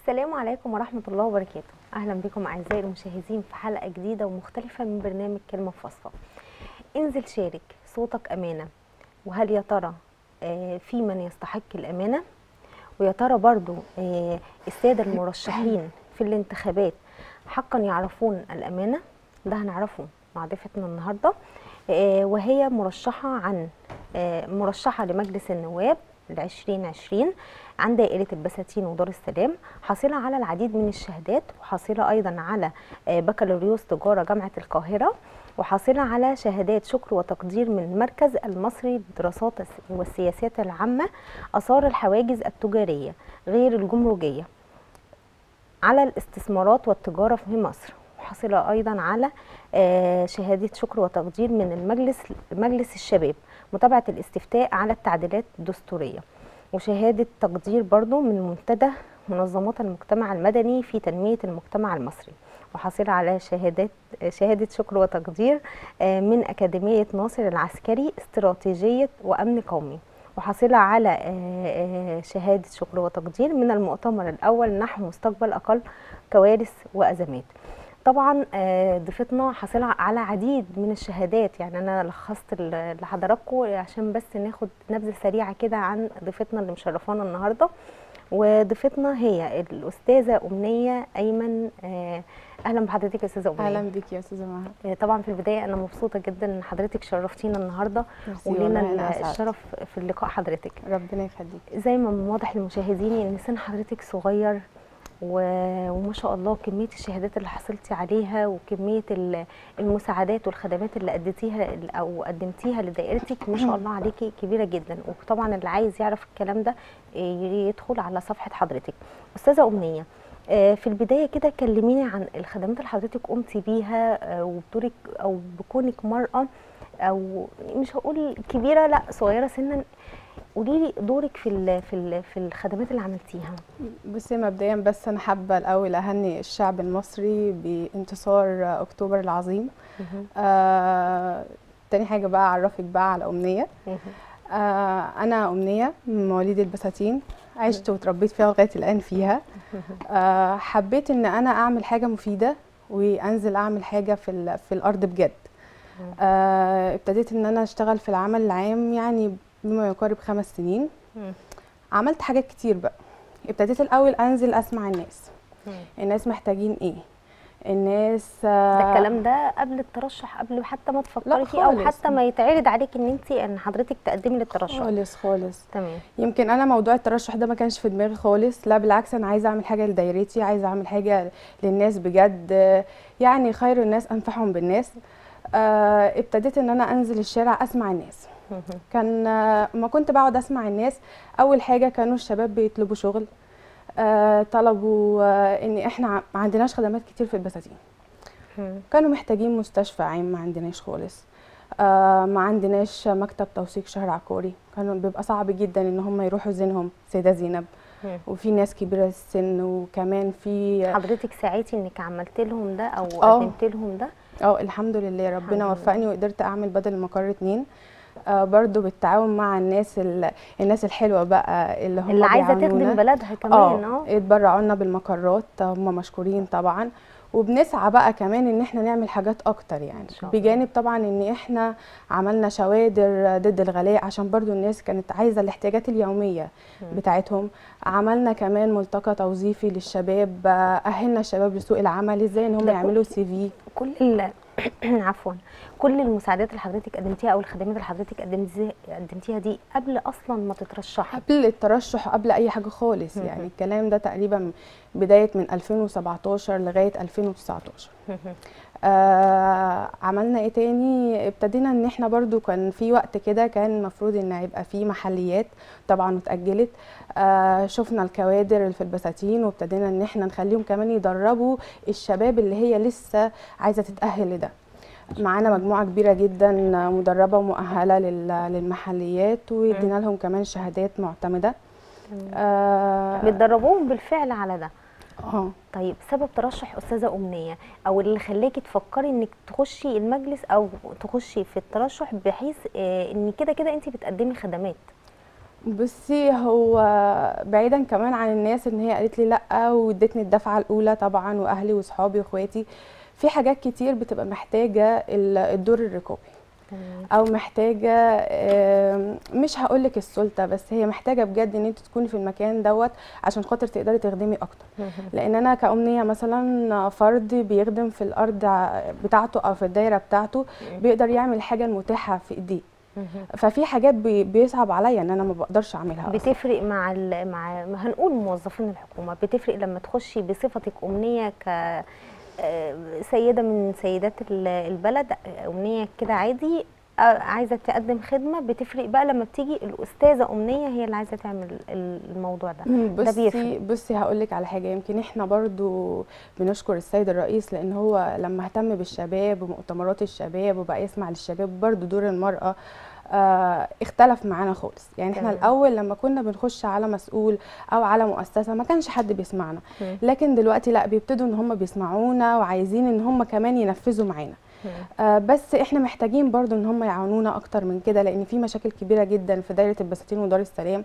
السلام عليكم ورحمة الله وبركاته أهلا بكم أعزائي المشاهدين في حلقة جديدة ومختلفة من برنامج كلمة فاصلة انزل شارك صوتك أمانة وهل يا ترى آه، في من يستحق الأمانة ويا ترى برضو آه، السادة المرشحين في الانتخابات حقا يعرفون الأمانة ده هنعرفه مع ضيفتنا النهاردة آه، وهي مرشحة عن آه، مرشحة لمجلس النواب العشرين عشرين عن دائرة البساتين ودار السلام حاصلة على العديد من الشهادات وحاصلة أيضا على آه، بكالوريوس تجارة جامعة القاهرة وحاصلة على شهادات شكر وتقدير من المركز المصري للدراسات والسياسات العامة أثار الحواجز التجارية غير الجمركية على الاستثمارات والتجارة في مصر وحصل أيضا على آه، شهادة شكر وتقدير من المجلس مجلس الشباب متابعة الاستفتاء على التعديلات الدستورية وشهادة تقدير برضو من منتدى منظمات المجتمع المدني في تنمية المجتمع المصري وحصل على شهادات شهادة شكر وتقدير آه، من أكاديمية ناصر العسكري استراتيجية وأمن قومي وحاصلة على آه، آه، شهادة شكر وتقدير من المؤتمر الأول نحو مستقبل أقل كوارث وأزمات طبعا آه، ضيفتنا حاصلة على عديد من الشهادات يعني أنا لخصت ال- لحضراتكم عشان بس ناخد نبذة سريعة كده عن ضيفتنا اللي مشرفانا النهاردة وضيفتنا هي الأستاذة أمنية أيمن آه، أهلا بحضرتك يا أستاذة أمنية اهلا بك يا استاذه مها آه، طبعا في البداية أنا مبسوطة جدا إن حضرتك شرفتينا النهاردة ميرسي ولينا والله، أنا ال- أسعد. الشرف في اللقاء حضرتك ربنا يخليك زي ما واضح للمشاهدين ان سن حضرتك صغير و- وما شاء الله كميه الشهادات اللي حصلتي عليها وكميه ال- المساعدات والخدمات اللي اديتيها او قدمتيها لدائرتك ما شاء الله عليكي كبيره جدا وطبعا اللي عايز يعرف الكلام ده إيه، يدخل على صفحه حضرتك استاذه امنيه آه، في البدايه كده كلميني عن الخدمات اللي حضرتك قمتي بيها آه، وبدورك او بكونك مراه او مش هقول كبيره لا صغيره سنا قولي لي دورك في ال في ال في الخدمات اللي عملتيها بصي مبدئيا بس انا حابه الاول اهني الشعب المصري بانتصار اكتوبر العظيم آه، تاني حاجه بقى اعرفك بقى على امنيه آه، انا امنيه من مواليد البساتين عشت وتربيت فيها لغايه الان فيها آه، حبيت ان انا اعمل حاجه مفيده وانزل اعمل حاجه في ال- في الارض بجد آه، ابتديت ان انا اشتغل في العمل العام يعني بما يقارب خمس سنين مم. عملت حاجات كتير بقى ابتديت الاول انزل اسمع الناس مم. الناس محتاجين ايه الناس ده الكلام ده قبل الترشح قبل حتى ما تفكري لا فيه او خالص. حتى ما يتعرض عليك ان انت ان حضرتك تقدمي للترشح خالص خالص تمام يمكن انا موضوع الترشح ده ما كانش في دماغي خالص لا بالعكس انا عايزه اعمل حاجه لدايرتي عايزه اعمل حاجه للناس بجد يعني خير الناس انفعهم بالناس آه، ابتديت ان انا انزل الشارع اسمع الناس مهم. كان آه، ما كنت بقعد اسمع الناس اول حاجه كانوا الشباب بيطلبوا شغل آه، طلبوا آه، ان احنا ع- ما عندناش خدمات كتير في البساتين مم. كانوا محتاجين مستشفى عام ما عندناش خالص آه ما عندناش مكتب توثيق شهر عقاري كانوا بيبقى صعب جدا ان هم يروحوا زينهم سيده زينب مم. وفي ناس كبيره السن وكمان في حضرتك ساعتي انك عملت لهم ده او آه. قدمت لهم ده اه الحمد لله ربنا الحمد وفقني وقدرت اعمل بدل المقر اتنين آه برضو بالتعاون مع الناس ال- الناس الحلوه بقى اللي هم اللي عايزه بيعاونونا. تخدم بلدها كمان اه اه اتبرعوا لنا بالمقرات هم مشكورين طبعا وبنسعى بقى كمان ان احنا نعمل حاجات اكتر يعني إن شاء الله. بجانب طبعا ان احنا عملنا شوادر ضد الغلاء عشان برضو الناس كانت عايزه الاحتياجات اليوميه بتاعتهم عملنا كمان ملتقى توظيفي للشباب آه، اهلنا الشباب لسوق العمل ازاي ان هم ده يعملوا سي في كل ال... عفوا كل المساعدات اللي حضرتك قدمتيها او الخدمات اللي حضرتك قدمتيها قدمتيها دي قبل اصلا ما تترشحي قبل الترشح قبل اي حاجه خالص مهم. يعني الكلام ده تقريبا بدايه من 2017 لغايه 2019 آه عملنا ايه تاني ابتدينا ان احنا برضو كان في وقت كده كان المفروض ان هيبقى في محليات طبعا اتأجلت آه شفنا الكوادر اللي في البساتين وابتدينا ان احنا نخليهم كمان يدربوا الشباب اللي هي لسه عايزه تتأهل لده معانا مجموعه كبيره جدا مدربه ومؤهله لل- للمحليات وادينا لهم كمان شهادات معتمده اه بتدربوهم بالفعل على ده آه. طيب سبب ترشح استاذه امنيه او اللي خلاكي تفكري انك تخشي المجلس او تخشي في الترشح بحيث آه، ان كده كده انت بتقدمي خدمات بصي هو بعيدا كمان عن الناس ان هي قالت لي لا وادتني الدفعه الاولى طبعا واهلي واصحابي واخواتي في حاجات كتير بتبقى محتاجه ال- الدور الرقابي تمام او محتاجه آم، مش هقولك السلطه بس هي محتاجه بجد ان انت تكوني في المكان دوت عشان خاطر تقدري تخدمي اكتر لان انا كأمنية مثلا فرد بيخدم في الارض ع- بتاعته او في الدايره بتاعته بيقدر يعمل الحاجه المتاحه في ايديه ففي حاجات بي- بيصعب عليا ان انا ما بقدرش اعملها أصلاً. بتفرق مع ال... مع ما هنقول موظفين الحكومه بتفرق لما تخشي بصفتك امنيه ك آه، سيده من سيدات ال- البلد آه، امنيه كده عادي آه، عايزه تقدم خدمه بتفرق بقى لما بتيجي الاستاذه امنيه هي اللي عايزه تعمل ال- الموضوع ده مم، ده بصي بيفرق. بصي هقول لك على حاجه يمكن احنا برضو بنشكر السيد الرئيس لان هو لما اهتم بالشباب ومؤتمرات الشباب وبقى يسمع للشباب برضو دور المراه آه اختلف معانا خالص يعني احنا تمام. الاول لما كنا بنخش على مسؤول او على مؤسسه ما كانش حد بيسمعنا مم. لكن دلوقتي لا بيبتدوا ان هم بيسمعونا وعايزين ان هم كمان ينفذوا معانا مم. آه، بس احنا محتاجين برضو ان هم يعاونونا اكتر من كده لان في مشاكل كبيره جدا في دايره البساتين ودار السلام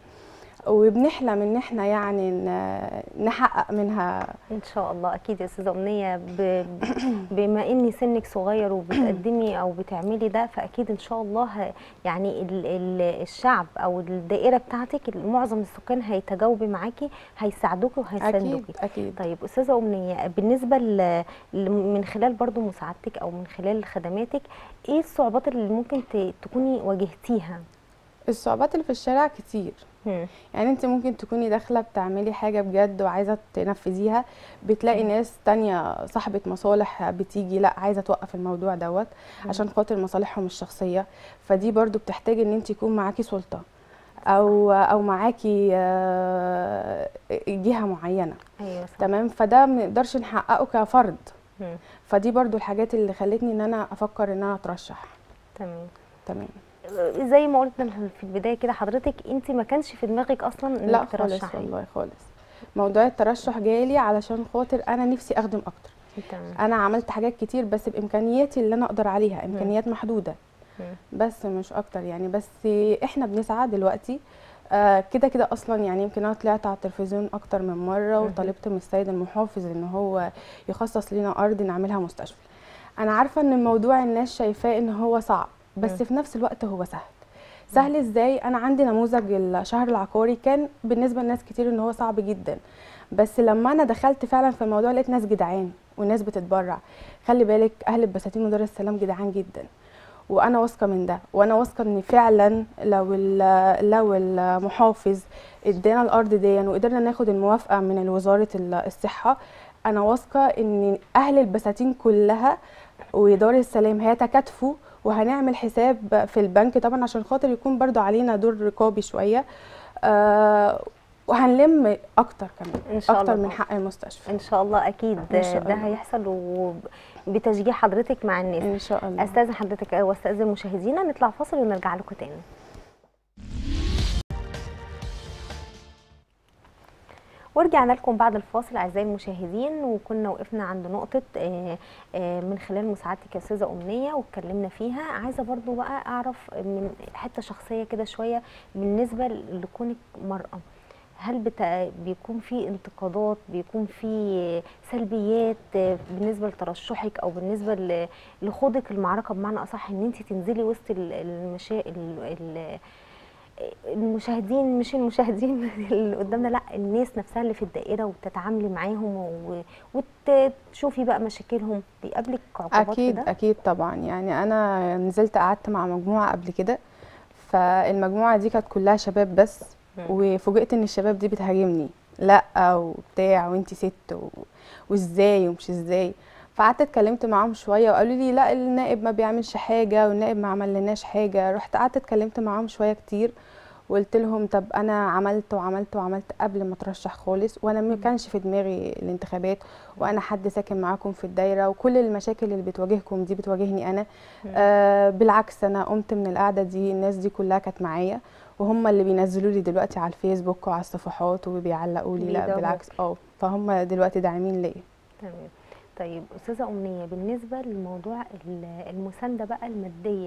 وبنحلم ان احنا يعني ن- نحقق منها ان شاء الله اكيد يا استاذه امنيه ب... بما ان سنك صغير وبتقدمي او بتعملي ده فاكيد ان شاء الله ه... يعني ال... ال... الشعب او الدائره بتاعتك معظم السكان هيتجاوبوا معاكي هيساعدوكي اكيد وهيساندوكي اكيد طيب استاذه امنيه بالنسبه ل... ل- من خلال برضو مساعدتك او من خلال خدماتك ايه الصعوبات اللي ممكن ت... تكوني واجهتيها الصعوبات اللي في الشارع كتير مم. يعني انت ممكن تكوني داخله بتعملي حاجه بجد وعايزه تنفذيها بتلاقي ناس تانية صاحبه مصالح بتيجي لا عايزه توقف الموضوع دوت عشان خاطر مصالحهم الشخصيه فدي برضو بتحتاج ان انت يكون معاكي سلطه او او معاكي آه، جهه معينه ايوه صح تمام فده ما نقدرش نحققه كفرد مم. فدي برضو الحاجات اللي خلتني ان انا افكر ان انا اترشح تمام تمام زي ما قلنا في البدايه كده حضرتك انت ما كانش في دماغك اصلا انك لا خالص ترشحي والله خالص موضوع الترشح جالي علشان خاطر انا نفسي اخدم اكتر تمام انا عملت حاجات كتير بس بامكانياتي اللي انا اقدر عليها امكانيات محدوده مم. بس مش اكتر يعني بس احنا بنسعى دلوقتي آه كده كده اصلا يعني يمكن انا طلعت على التلفزيون اكتر من مره مهم. وطلبت من السيد المحافظ ان هو يخصص لنا ارض نعملها مستشفى انا عارفه ان الموضوع الناس شايفاه ان هو صعب بس مم. في نفس الوقت هو سهل سهل ازاي انا عندي نموذج الشهر العقاري كان بالنسبه لناس كتير ان هو صعب جدا بس لما انا دخلت فعلا في الموضوع لقيت ناس جدعان والناس بتتبرع خلي بالك اهل البساتين ودار السلام جدعان جدا وانا واثقه من ده وانا واثقه ان فعلا لو ال- لو المحافظ ادانا الارض دي وقدرنا ناخد الموافقه من وزاره ال- الصحه انا واثقه ان اهل البساتين كلها ودار السلام هيتكاتفوا وهنعمل حساب في البنك طبعا عشان خاطر يكون برضو علينا دور رقابي شويه آه وهنلم اكتر كمان إن شاء اكتر الله من حق المستشفى ان شاء الله اكيد إن شاء ده الله. هيحصل وبتشجيع حضرتك مع الناس ان شاء الله استاذن حضرتك واستاذن مشاهدينا نطلع فاصل ونرجع لكم تاني ورجعنا لكم بعد الفاصل اعزائي المشاهدين وكنا وقفنا عند نقطه آه، آه، من خلال مساعدتك يا استاذه امنيه واتكلمنا فيها عايزه برضو بقى اعرف من حته شخصيه كده شويه بالنسبه لكونك مراه هل بتا... بيكون في انتقادات بيكون في سلبيات آه، بالنسبه لترشحك او بالنسبه ل- لخوضك المعركه بمعنى اصح ان انت تنزلي وسط ال- المشا... ال... ال... المشاهدين مش المشاهدين اللي قدامنا لا الناس نفسها اللي في الدائره وتتعاملي معاهم و... وتشوفي بقى مشاكلهم بيقابلك عقوبات اكيد في ده اكيد طبعا يعني انا نزلت قعدت مع مجموعه قبل كده فالمجموعه دي كانت كلها شباب بس مم. وفوجئت ان الشباب دي بتهاجمني لا وبتاع وانتي ست و... وازاي ومش ازاي فقعدت اتكلمت معاهم شويه وقالوا لي لا النائب ما بيعملش حاجه والنائب ما عمل لناش حاجه رحت قعدت اتكلمت معاهم شويه كتير وقلت لهم طب انا عملت وعملت وعملت قبل ما اترشح خالص وانا ما كانش في دماغي الانتخابات وانا حد ساكن معاكم في الدايره وكل المشاكل اللي بتواجهكم دي بتواجهني انا آه بالعكس انا قمت من القعده دي الناس دي كلها كانت معايا وهم اللي بينزلوا لي دلوقتي على الفيسبوك وعلى الصفحات وبيعلقوا لي لا بيدعموك. بالعكس اه فهم دلوقتي داعمين ليا تمام طيب استاذه امنيه بالنسبه لموضوع ال- المسانده بقى الماديه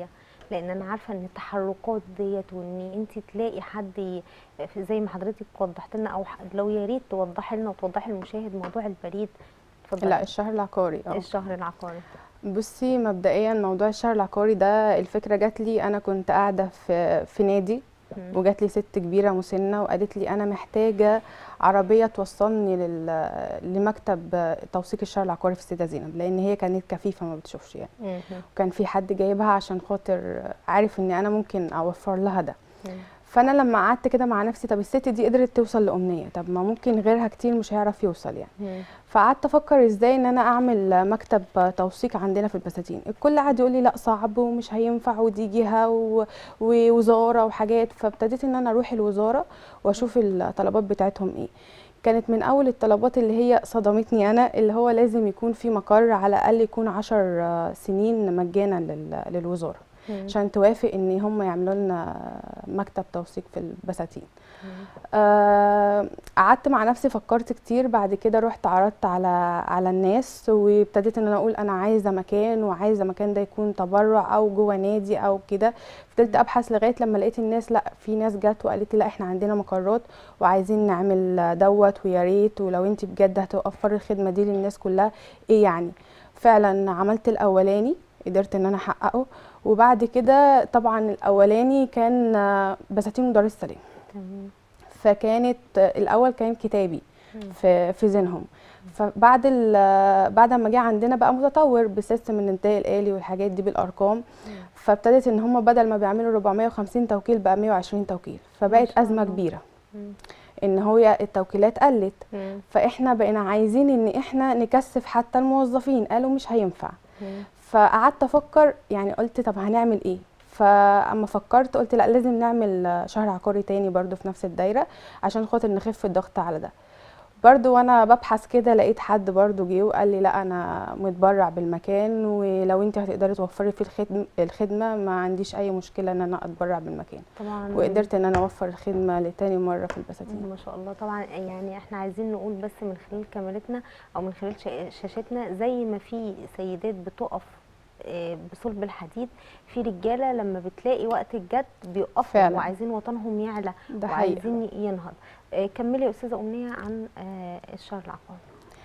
لان انا عارفه ان التحركات ديت وان انت تلاقي حد ي- في- زي ما حضرتك وضحت لنا او ح- لو يا ريت توضحي لنا وتوضحي للمشاهد موضوع البريد اتفضلي لا الشهر العقاري اه الشهر العقاري بصي مبدئيا موضوع الشهر العقاري ده الفكره جات لي انا كنت قاعده في في نادي مم. وجات لي ست كبيره مسنه وقالت لي انا محتاجه عربيه توصلني لل... لمكتب توثيق الشهر العقاري في السيده زينب لان هي كانت كفيفه ما بتشوفش يعني مم. وكان في حد جايبها عشان خاطر عارف ان انا ممكن اوفر لها ده مم. فانا لما قعدت كده مع نفسي طب الست دي قدرت توصل لامنيه طب ما ممكن غيرها كتير مش هيعرف يوصل يعني مم. فقعدت افكر ازاي ان انا اعمل مكتب توثيق عندنا في البساتين الكل قعد يقول لي لا صعب ومش هينفع ودي جهه و- ووزاره وحاجات فابتديت ان انا اروح الوزاره واشوف الطلبات بتاعتهم ايه كانت من اول الطلبات اللي هي صدمتني انا اللي هو لازم يكون في مقر على الاقل يكون عشر سنين مجانا لل- للوزاره مم. عشان توافق ان هم يعملوا لنا مكتب توثيق في البساتين مم. آه، قعدت مع نفسي فكرت كتير بعد كده رحت عرضت على على الناس وابتديت ان انا اقول انا عايزه مكان وعايزه مكان ده يكون تبرع او جوه نادي او كده فضلت ابحث لغايه لما لقيت الناس لا في ناس جت وقالت لي لا احنا عندنا مقرات وعايزين نعمل دوت ويا ريت ولو انت بجد هتوفري الخدمه دي للناس كلها ايه يعني فعلا عملت الاولاني قدرت ان انا احققه وبعد كده طبعا الاولاني كان آه، بساتين ودار السلام تمام فكانت الاول كان كتابي مم. في في ذهنهم فبعد ال- بعد ما جه عندنا بقى متطور بسيستم الانتاج الالي والحاجات دي بالارقام مم. فابتدت ان هم بدل ما بيعملوا 450 توكيل بقى 120 توكيل ما فبقت شاء ازمه الله. كبيره مم. ان هي التوكيلات قلت مم. فاحنا بقينا عايزين ان احنا نكثف حتى الموظفين قالوا مش هينفع مم. فقعدت افكر يعني قلت طب هنعمل ايه فاما فكرت قلت لا لازم نعمل شهر عقاري تاني برضو في نفس الدايره عشان خاطر نخف الضغط على ده برضو وانا ببحث كده لقيت حد برضو جه وقال لي لا انا متبرع بالمكان ولو انت هتقدري توفري فيه الخدمه الخدمه ما عنديش اي مشكله ان انا اتبرع بالمكان طبعا وقدرت ان انا اوفر الخدمه لتاني مره في البساتين ما شاء الله طبعا يعني احنا عايزين نقول بس من خلال كاميرتنا او من خلال شا- شاشتنا زي ما في سيدات بتقف آه، بصلب الحديد في رجاله لما بتلاقي وقت الجد بيقفوا فعلا. وعايزين وطنهم يعلى ده حقيقي وعايزين ينهض آه، كملي يا استاذه امنيه عن آه، الشهر العقاري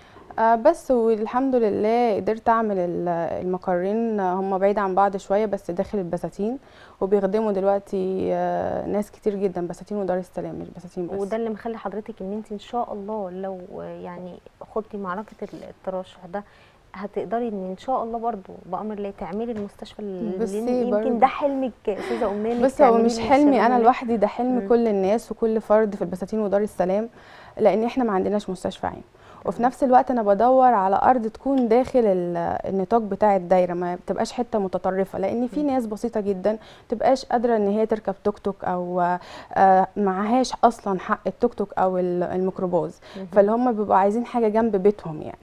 آه بس والحمد لله قدرت اعمل ال- المقرين آه، هم بعيد عن بعض شويه بس داخل البساتين وبيخدموا دلوقتي آه، ناس كتير جدا بساتين ودار السلام مش بساتين بس وده اللي مخلي حضرتك ان انت ان شاء الله لو آه، يعني خدتي معركه الترشح ده هتقدري ان ان شاء الله برضو بامر الله تعملي المستشفى اللي بصي يمكن برضو. ده حلمك يا استاذه امنيه إنك بس هو تعمليه مش حلمي انا للشباب. لوحدي ده حلم مم. كل الناس وكل فرد في البساتين ودار السلام لان احنا ما عندناش مستشفى عام وفي نفس الوقت انا بدور على ارض تكون داخل ال- النطاق بتاع الدايره ما بتبقاش حته متطرفه لان في مم. ناس بسيطه جدا تبقاش قادره ان هي تركب توك توك او آه، معهاش اصلا حق التوك توك او ال- الميكروباص مهم. فاللي هم بيبقوا عايزين حاجه جنب بيتهم يعني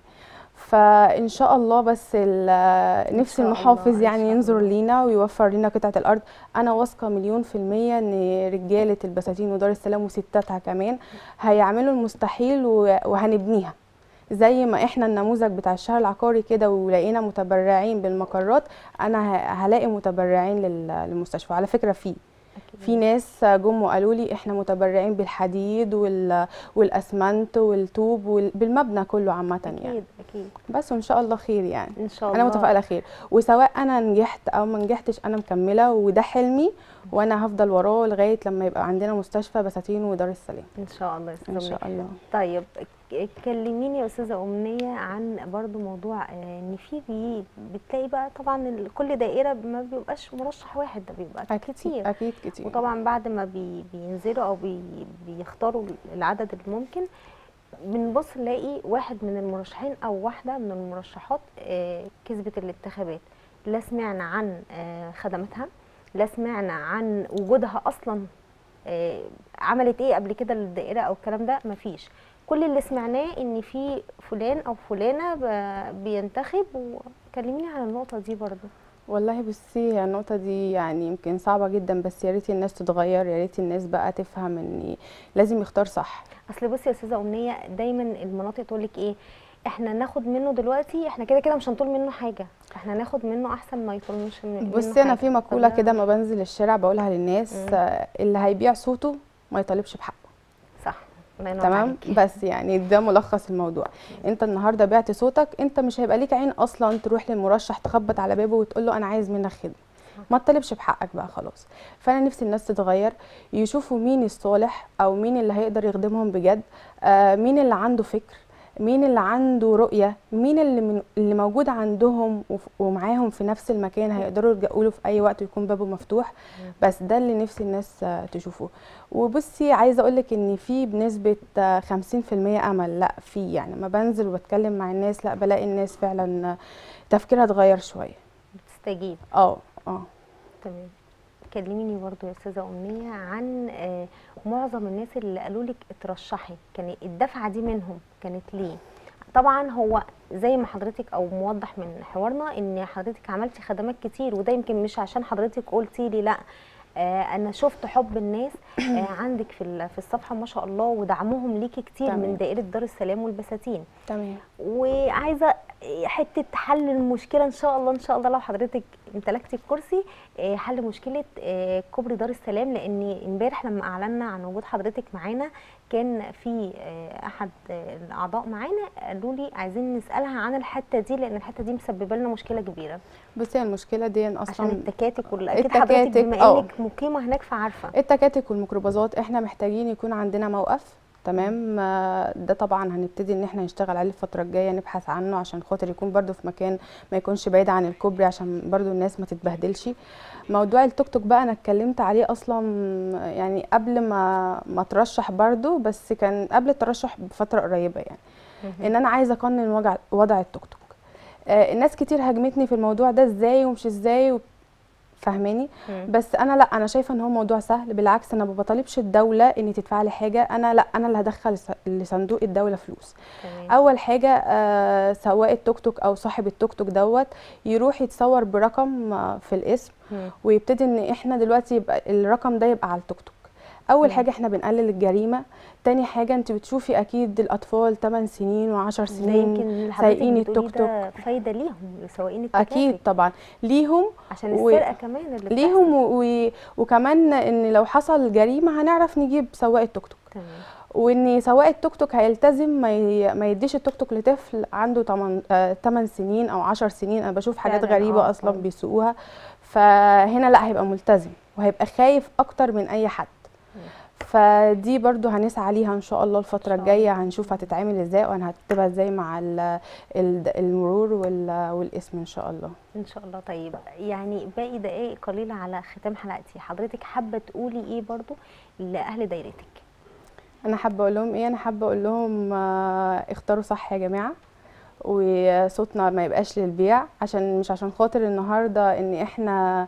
فان شاء الله بس ال- نفسي شاء الله، المحافظ إن يعني شاء ينظر الله. لينا ويوفر لنا قطعه الارض انا واثقه مليون في الميه ان رجاله البساتين ودار السلام وستاتها كمان هيعملوا المستحيل و- وهنبنيها زي ما احنا النموذج بتاع الشهر العقاري كده ولقينا متبرعين بالمقرات انا ه- هلاقي متبرعين لل- للمستشفى على فكره في أكيد. في ناس جم وقالوا لي احنا متبرعين بالحديد وال... والاسمنت والطوب وال... بالمبنى كله عامه يعني اكيد اكيد بس وان شاء الله خير يعني ان شاء الله انا متفائله خير وسواء انا نجحت او ما نجحتش انا مكمله وده حلمي وانا هفضل وراه لغايه لما يبقى عندنا مستشفى بساتين ودار السلام ان شاء الله يا استاذه ان أمنية. شاء الله طيب ك- كلميني يا استاذه امنيه عن برضو موضوع آه، ان في بي بتلاقي بقى طبعا ال- كل دائره ما بيبقاش مرشح واحد ده بيبقى كتير اكيد كتير وطبعا بعد ما بي بينزلوا او بي بيختاروا العدد الممكن بنبص نلاقي واحد من المرشحين او واحده من المرشحات آه، كسبت الانتخابات لا سمعنا عن آه، خدماتها لا سمعنا عن وجودها اصلا آه، عملت ايه قبل كده للدائره او الكلام ده مفيش كل اللي سمعناه ان في فلان او فلانه ب- بينتخب وكلميني عن النقطه دي برضو والله بصي هي النقطة دي يعني يمكن صعبة جدا بس يا ريت الناس تتغير يا ريت الناس بقى تفهم ان لازم يختار صح اصل بصي يا استاذه امنيه دايما المناطق تقول لك ايه احنا ناخد منه دلوقتي احنا كده كده مش هنطول منه حاجه احنا ناخد منه احسن ما يطولنش من منه بصي انا حاجة. في مقوله فده- كده ما بنزل الشارع بقولها للناس مم. آه، اللي هيبيع صوته ما يطالبش بحقه صح الله ينور تمام عليكي. بس يعني ده ملخص الموضوع انت النهارده بعت صوتك انت مش هيبقى ليك عين اصلا تروح للمرشح تخبط على بابه وتقول له انا عايز منك خدمه ما تطالبش بحقك بقى خلاص فانا نفسي الناس تتغير يشوفوا مين الصالح او مين اللي هيقدر يخدمهم بجد آه مين اللي عنده فكر مين اللي عنده رؤية مين اللي من اللي موجود عندهم وف- ومعاهم في نفس المكان هيقدروا يلجأوا له في أي وقت ويكون بابه مفتوح بس ده اللي نفسي الناس آه، تشوفه وبصي عايزة أقولك إن في بنسبة آه، 50% أمل لا في يعني ما بنزل وبتكلم مع الناس لا بلاقي الناس فعلا آه، تفكيرها اتغير شوية بتستجيب اه اه تمام كلميني برضو يا استاذه امنيه عن آه، معظم الناس اللي قالوا لك اترشحي كان الدفعه دي منهم كانت ليه طبعا هو زي ما حضرتك او موضح من حوارنا ان حضرتك عملتي خدمات كتير وده يمكن مش عشان حضرتك قلتي لي لا آه انا شفت حب الناس آه عندك في ال- في الصفحه ما شاء الله ودعمهم ليكي كتير تمام. من دائره دار السلام والبساتين تمام وعايزه حته حل المشكله ان شاء الله ان شاء الله لو حضرتك امتلكتي الكرسي آه، حل مشكله آه، كوبري دار السلام لان امبارح لما اعلنا عن وجود حضرتك معانا كان في آه، احد آه، الاعضاء معانا قالوا لي عايزين نسالها عن الحته دي لان الحته دي مسببه لنا مشكله كبيره بصي المشكلة دي عشان أصلا التكاتك وال- اكيد حضرتك التكاتك، بما آه. انك مقيمه هناك فعارفه التكاتك والميكروباصات احنا محتاجين يكون عندنا موقف تمام آه، ده طبعا هنبتدي ان احنا نشتغل عليه الفتره الجايه نبحث عنه عشان خاطر يكون برضو في مكان ما يكونش بعيد عن الكوبري عشان برضو الناس ما تتبهدلش موضوع التوك توك بقى انا اتكلمت عليه اصلا يعني قبل ما ما اترشح برضو بس كان قبل الترشح بفتره قريبه يعني ان انا عايزه اقنن وضع وضع التوك توك آه، الناس كتير هاجمتني في الموضوع ده ازاي ومش ازاي و- فاهماني مم. بس انا لا انا شايفه ان هو موضوع سهل بالعكس انا ما بطالبش الدوله ان تدفع لي حاجه انا لا انا اللي هدخل س- لصندوق الدوله فلوس تمام اول حاجه آه، سواق التوك توك او صاحب التوك توك دوت يروح يتصور برقم آه، في الاسم مم. ويبتدي ان احنا دلوقتي يبقى الرقم ده يبقى على التوك توك اول مم. حاجه احنا بنقلل الجريمه تاني حاجه انت بتشوفي اكيد الاطفال 8 سنين و10 ده سنين يمكن اللي حضرتك سايقين بتقوليه التوك ده فايده ليهم لسواقين التكاتك اكيد طبعا ليهم عشان و- السرقه كمان اللي بتحصل. ليهم و... و... وكمان ان لو حصل جريمه هنعرف نجيب سواق التوك توك تمام وان سواق التوك توك هيلتزم ما, ي... ما يديش التوك توك لطفل عنده 8 آه 8 سنين او 10 سنين انا بشوف حاجات فعلاً، غريبه آه، اصلا آه. بيسوقوها فهنا لا هيبقى ملتزم وهيبقى خايف اكتر من اي حد فدي برضو هنسعى عليها ان شاء الله الفتره إن شاء الجايه هنشوف هتتعمل ازاي وهنرتبها ازاي مع ال- ال- المرور وال- والاسم ان شاء الله ان شاء الله طيب يعني باقي دقائق قليله على ختام حلقتي حضرتك حابه تقولي ايه برضو لاهل دايرتك انا حابه اقول لهم ايه انا حابه اقول لهم آه، اختاروا صح يا جماعه وصوتنا ما يبقاش للبيع عشان مش عشان خاطر النهارده ان احنا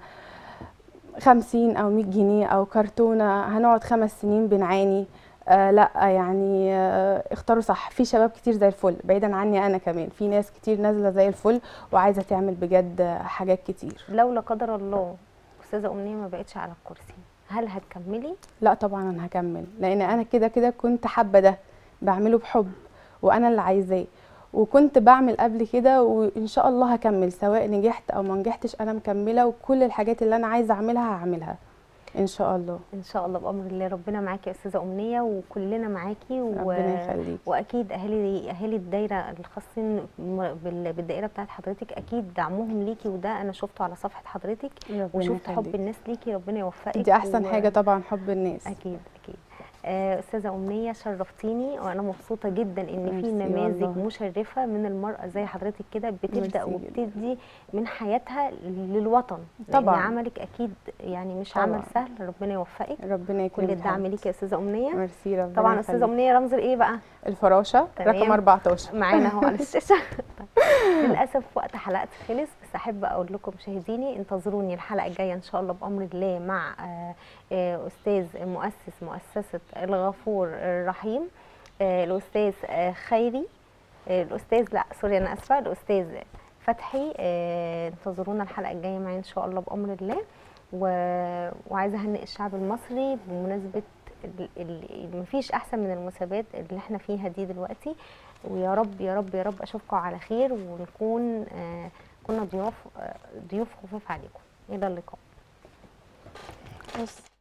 خمسين او مية جنيه او كرتونه هنقعد خمس سنين بنعاني آه لا يعني آه اختاروا صح في شباب كتير زي الفل بعيدا عني انا كمان في ناس كتير نازله زي الفل وعايزه تعمل بجد حاجات كتير لو لا قدر الله استاذه امنيه ما بقتش على الكرسي هل هتكملي لا طبعا انا هكمل لان انا كده كده كنت حابه ده بعمله بحب وانا اللي عايزاه وكنت بعمل قبل كده وان شاء الله هكمل سواء نجحت او ما نجحتش انا مكمله وكل الحاجات اللي انا عايزه اعملها هعملها ان شاء الله ان شاء الله بامر الله ربنا معاكي يا استاذه امنيه وكلنا معاكي و... ربنا يخليك واكيد اهالي اهالي الدايره الخاصين م- بال- بالدائره بتاعت حضرتك اكيد دعمهم ليكي وده انا شفته على صفحه حضرتك ربنا وشفت حب يخليك. الناس ليكي ربنا يوفقك دي احسن و- حاجه طبعا حب الناس اكيد اكيد آه، استاذه امنيه شرفتيني وانا مبسوطه جدا ان في ميرسي نماذج والله. مشرفه من المراه زي حضرتك كده بتبدا ميرسي جداً. وبتدي من حياتها للوطن طبعاً. لان عملك اكيد يعني مش طبعاً. عمل سهل ربنا يوفقك ربنا يكرمك كل الدعم حبيبتي. ليكي يا استاذه امنيه ميرسي ربنا طبعا استاذه يخليك. امنيه رمز الايه بقى الفراشه تمام. رقم 14 معانا اهو على الشاشه طيب. للاسف وقت حلقتي خلص بس احب اقول لكم مشاهديني انتظروني الحلقه الجايه ان شاء الله بامر الله مع آه، آه، استاذ مؤسس مؤسسه الغفور الرحيم آه، الاستاذ آه، خيري آه، الاستاذ لا سوري انا اسفه الاستاذ فتحي آه، انتظرونا الحلقه الجايه معايا ان شاء الله بامر الله و... وعايزه اهنئ الشعب المصري بمناسبه ال- ال- مفيش احسن من المسابقات اللي احنا فيها دي دلوقتي ويا رب يا رب يا رب اشوفكم على خير ونكون آه كنا ضيوف آه ضيوف خفاف عليكم الى اللقاء بس